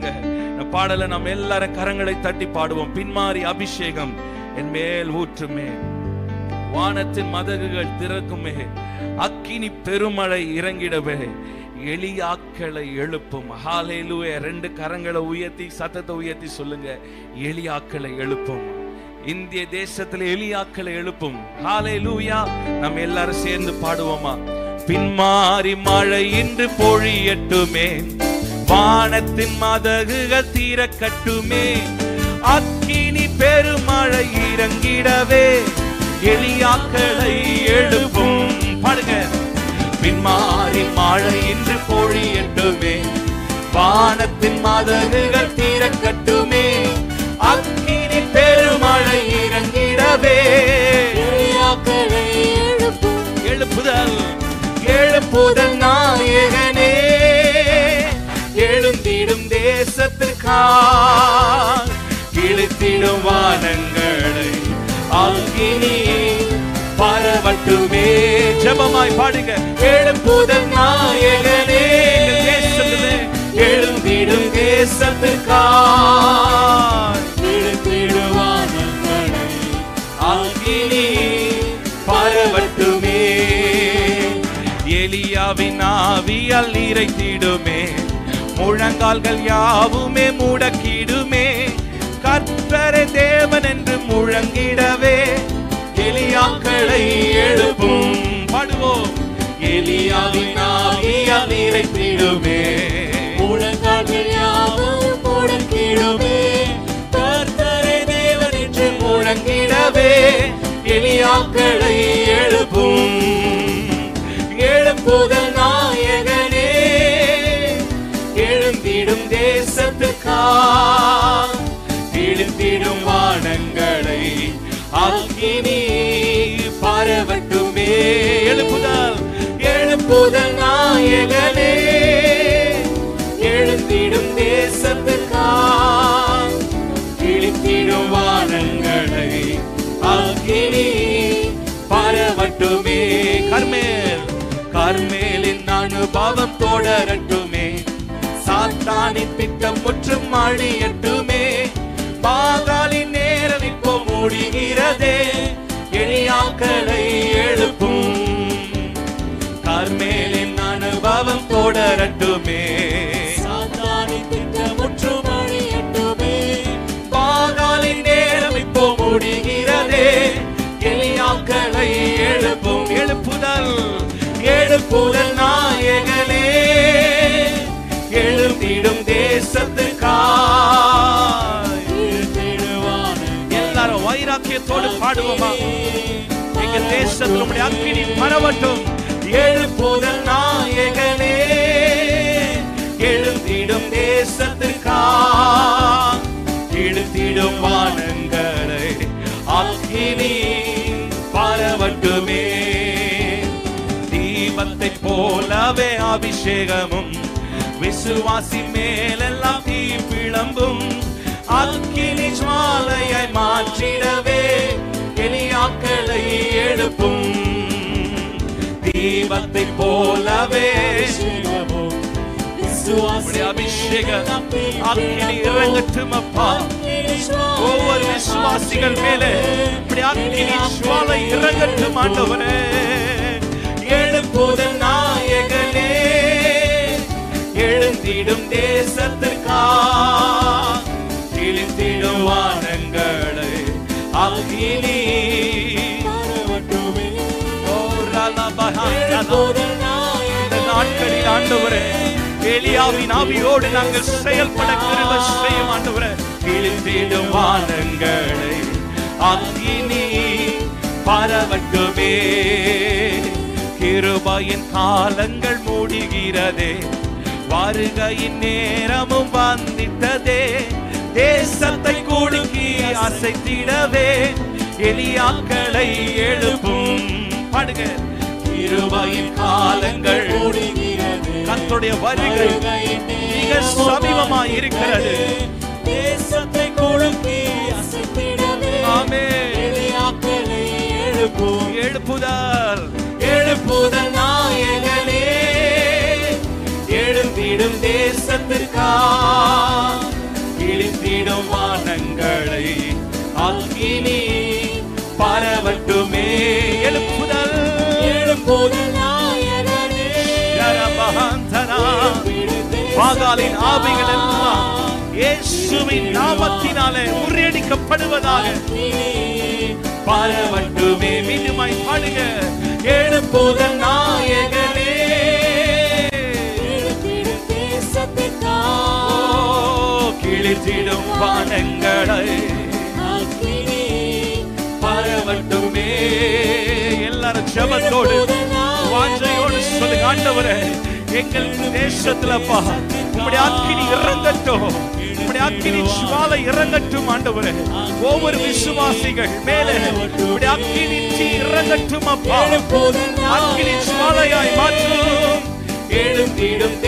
சொல்லுங்க இந்த பாடலை நம்ம எல்லாரும் கரங்களை தட்டி பாடுவோம் பின்மாறி அபிஷேகம் என் மேல் ஊற்றுமே வானத்தின் மதகுகள் திறக்குமே அக்கினி பெருமழை இறங்கிடவே எளியாக்களை எழுப்பும் ஹாலேலூயா ரெண்டு கரங்களை உயர்த்தி சத்தத்தை உயர்த்தி சொல்லுங்க எளியாக்களை எழுப்பும் இந்திய தேசத்துல எளியாக்களை எழுப்பும் ஹாலேலூயா நம்ம எல்லாரும் சேர்ந்து பாடுவோமா பின்மாறி மழை இன்று பொழியட்டுமே வானத்தின் மதகுகள் தீரக்கட்டுமே அக்கினி பெருமழை இறங்கிடவே எளியாக்களை எழுப்பும் பாடுங்க பின்மாறி மழை இன்று பொழியட்டுமே வானத்தின் மதகுகள் தீரக்கட்டுமே அக்கினி பெருமழை இறங்கிடவே எளியாக்களை எழுப்பும் எழுப்புதல் எழுப்புதல் நாயகனே எழுந்திடும் தேசத்திற்காய் இழுத்திடும் வானங்களை அக்கினி பரவட்டுமே ஜெபமாய் பாடுங்க எழுப்புதல் நாயகனே எங்கள் தேசத்திலே எழுந்திடும் தேசத்திற்காய் இழுத்திடும் வானங்களை அக்கினி பரவட்டுமே எலியாவின் ஆவியால் நிறைத்திடுமே முழங்கால்கள் யாவுமே முடக்கிடுமே கர்த்தரை தேவன் என்று முழங்கிடவே எலியாக்களை எழுப்பும் பாடுவோம் எலியாவின் ஆவியால் நிறைத்திடுமே முழங்கால்கள் யாவும் முடக்கிடுமே கர்த்தரை தேவன் என்று முழங்கிடவே எலியாக்களை எழுப்பும் எழுப்புதல் நாயகனே எழுந்திடும் தேசத்துக்கா இழுத்திடும் வானங்களை அக்கினி பரவட்டுமே எழுப்புதல் எழுப்புதல் நாயகனே எழுந்திடும் தேசத்துக்கா இழுத்திடும் வானங்களை அக்கினி பரவட்டுமே கர்மேல் கர்மேலின் அனுபவம் தொடரட்டுமே சாத்தானின் திட்டம் முற்றும் அழியட்டுமே பாகாலின் நேரம் இப்போ முடிகிறதே எளியாக்களை எழுப்பும் கர்மேலின் அனுபவம் தொடரட்டுமே சாத்தானின் திட்டம் முற்றும் அழியட்டுமே பாகாலின் நேரம் இப்போ முடிகிறதே எளியாக்களை எழுப்பும் எழுப்புதல் எழுப்புதல் நாயகனே எழுந்திடும் தேசத்துக்காய் இழுத்திடுவான எல்லாரும் வைராக்கியத்தோடு பாடுவோமா எங்க தேசத்தில் உம்முடைய அக்கினி பரவட்டும் எழுப்புதல் நாயகனே எழுந்திடும் தேசத்திற்கா இழுத்திடும் வானங்களை அக்கினி பரவட்டுமே தீபத்தை போலவே அபிஷேகமும் விசுவாசி மேலெல்லாம் தீ பிளம்பும் அக்கினி ஜுவாலையை மாற்றிடவே எளியாக்களை எழுப்பும் தீபத்தை போலவே உம்முடைய அபிஷேகம் அக்கினி இறங்கட்டும் அப்பா ஒவ்வொரு விசுவாசிகள் மேலே இப்படி அக்கினி ஜுவாலை இறங்கட்டும் ஆண்டவரே எழுப்புதல் நாயகனே எழுந்திடும் தேசத்திற்கா இழுத்திடும் வானங்களை அக்கினி பரவட்டுமே ஓரலபஹாந்தலா. இந்த நாட்களில் ஆண்டவரே எலியாவின் ஆவியோடு நாங்கள் செயல்பட கிருப செய்யும் ஆண்டவரே இழுத்திடும் வானங்களை அக்கினி பரவட்டுமே கிருபையின் காலங்கள் முடிகிறதே வருகையின் நேரமும் வந்திட்டதே தேசத்தை குலுக்கி அசைத்திடவே எலியாக்களை எழுப்பும் பாடுங்க கிருபையின் காலங்கள் முடிகிறது கர்த்தருடைய வருகை மிக சமீபமாய் இருக்கிறது தேசத்தை குழுப்பி அசைத்திடவே ஆமென். எளியாக்களை எழுப்பும் எழுப்புதல் எழுப்புதல் நாயகனே எழுந்திடும் தேசத்திற்கா முழங்காலின் ஆவிகள் எல்லாம் இயேசுவின் நாமத்தினாலே முறியடிக்கப்படுவதாக பரவட்டுமே மீண்டுமாய் பாடுங்க எழுப்புதல் நாயகனே ஓ, கிழித்திடும் வானங்களை பரவட்டுமே எல்லாரும் ஜெபத்தோடு வாஞ்சையோடு சொல்லுங்க ஆண்டவரே எங்கள் தேசத்துலப்பா உம்முடைய அக்கினி இறங்கட்டும் உம்முடைய அக்கினி ஜுவாலை இறங்கட்டும் ஆண்டவரே ஒவ்வொரு விசுவாசிகள் மேலே உம்முடைய அக்கினி தீ இறங்கட்டும் அப்பா அக்கினி ஜுவாலையாய் மாற்றும் எழுந்திடும்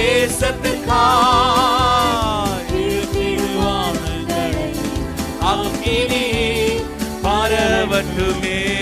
தேசத்துக்காய் அக்கினி பரவட்டுமே